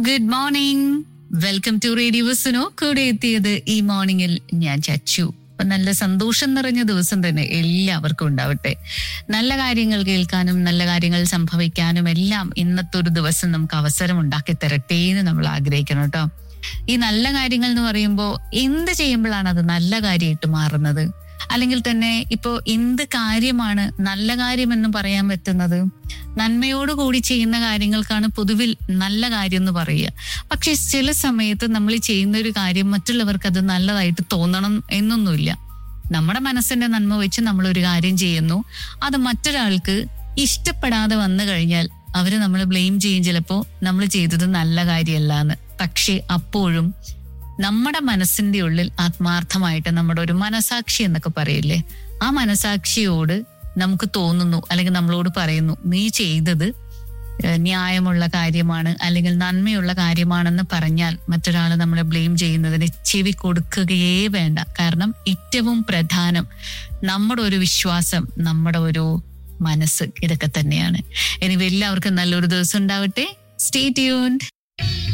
good morning welcome to radio Suno കൂടെ എത്തിയത് ഈ മോർണിംഗിൽ ഞാൻ ചച്ചു അപ്പൊ നല്ല സന്തോഷം നിറഞ്ഞ ദിവസം തന്നെ എല്ലാവർക്കും ഉണ്ടാവട്ടെ നല്ല കാര്യങ്ങൾ കേൾക്കാനും നല്ല കാര്യങ്ങൾ സംഭവിക്കാനും എല്ലാം ഇന്നത്തെ ഒരു ദിവസം നമുക്ക് അവസരം ഉണ്ടാക്കി തരട്ടെ എന്ന് നമ്മൾ ആഗ്രഹിക്കണം കേട്ടോ ഈ നല്ല കാര്യങ്ങൾ എന്ന് പറയുമ്പോൾ എന്ത് ചെയ്യുമ്പോഴാണ് അത് നല്ല കാര്യമായിട്ട് മാറുന്നത് അല്ലെങ്കിൽ തന്നെ ഇപ്പോ എന്ത് കാര്യമാണ് നല്ല കാര്യമെന്ന് പറയാൻ പറ്റുന്നത് നന്മയോടുകൂടി ചെയ്യുന്ന കാര്യങ്ങൾക്കാണ് പൊതുവിൽ നല്ല കാര്യം എന്ന് പറയുക പക്ഷെ ചില സമയത്ത് നമ്മൾ ചെയ്യുന്ന ഒരു കാര്യം മറ്റുള്ളവർക്ക് അത് നല്ലതായിട്ട് തോന്നണം എന്നൊന്നുമില്ല നമ്മുടെ മനസ്സിന്റെ നന്മ വെച്ച് നമ്മൾ ഒരു കാര്യം ചെയ്യുന്നു അത് മറ്റൊരാൾക്ക് ഇഷ്ടപ്പെടാതെ വന്നു കഴിഞ്ഞാൽ അവര് നമ്മൾ ബ്ലെയിം ചെയ്യും ചിലപ്പോ നമ്മൾ ചെയ്തത് നല്ല കാര്യമല്ല എന്ന് പക്ഷെ അപ്പോഴും നമ്മുടെ മനസ്സിന്റെ ഉള്ളിൽ ആത്മാർത്ഥമായിട്ട് നമ്മുടെ ഒരു മനസാക്ഷി എന്നൊക്കെ പറയില്ലേ ആ മനസാക്ഷിയോട് നമുക്ക് തോന്നുന്നു അല്ലെങ്കിൽ നമ്മളോട് പറയുന്നു നീ ചെയ്തത് ഏഹ് ന്യായമുള്ള കാര്യമാണ് അല്ലെങ്കിൽ നന്മയുള്ള കാര്യമാണെന്ന് പറഞ്ഞാൽ മറ്റൊരാൾ നമ്മളെ ബ്ലെയിം ചെയ്യുന്നതിന് ചെവി കൊടുക്കുകയേ വേണ്ട കാരണം ഏറ്റവും പ്രധാനം നമ്മുടെ ഒരു വിശ്വാസം നമ്മുടെ ഒരു മനസ്സ് ഇതൊക്കെ തന്നെയാണ് ഇനി എല്ലാവർക്കും നല്ലൊരു ദിവസം ഉണ്ടാവട്ടെ സ്റ്റേ ട്യൂൺഡ്